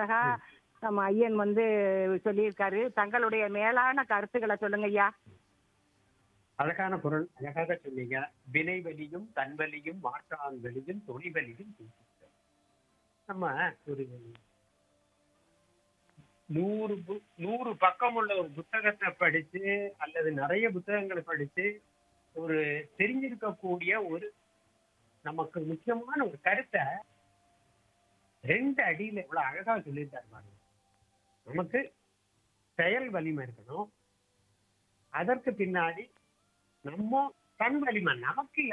அழகா நம்ம ஐயன் வந்து சொல்லியிருக்காரு தங்களுடைய மேலான கருத்துக்களை சொல்லுங்க ஐயா அழகான குரல் அழகாக சொன்னீங்க வினைவலியும் தன்வலியும் மாற்றான் வலியும் துணிவலியும் தூக்கிட்டு. நம்ம ஒரு நூறு பு- நூறு பக்கம் உள்ள ஒரு புத்தகத்தை படிச்சு அல்லது நிறைய புத்தகங்களை படிச்சு ஒரு தெரிஞ்சிருக்கக்கூடிய ஒரு நமக்கு முக்கியமான ஒரு கருத்தை ரெண்டு அடியில இவ்வளவு அழகா சொல்லியிருக்காரு பாருங்க நமக்கு செயல் வலிமை இருக்கணும் அதற்கு பின்னாடி நம்ம தன் வலிமை நமக்கு